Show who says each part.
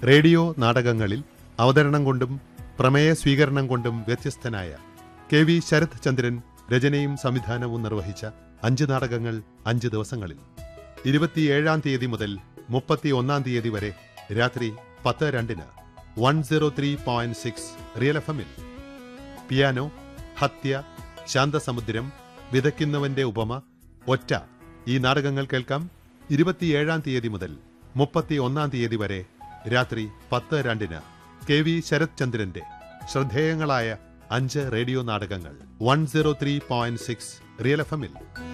Speaker 1: radio നാടകങ്ങളിൽ അവതരണം കൊണ്ടും പ്രമേയ സ്വീകരണം കൊണ്ടും വ്യത്യസ്തനായ കെ വി ശരത് ചന്ദ്രൻ രചനയും സംവിധാനവും നിർവഹിച്ച അഞ്ച് നാടകങ്ങൾ അഞ്ച് ദിവസങ്ങളിൽ ഇരുപത്തിയേഴാം തീയതി മുതൽ മുപ്പത്തി ഒന്നാം തീയതി വരെ രാത്രി പത്ത് രണ്ടിന് one zero three point six real F എമ്മിൽ പിയാനോ ഹത്യ ശാന്തസമുദ്രം വിതയ്ക്കുന്നവന്റെ ഉപമ ഒറ്റ ഈ നാടകങ്ങൾ കേൾക്കാം ഇരുപത്തിയേഴാം തീയതി മുതൽ മുപ്പത്തി ഒന്നാം തീയതി വരെ രാത്രി പത്ത് രണ്ടിന് കെ വി ശരത് ചന്ദ്രന്റെ ശ്രദ്ധേയങ്ങളായ അഞ്ച് റേഡിയോ നാടകങ്ങൾ one zero three point six real F എമ്മിൽ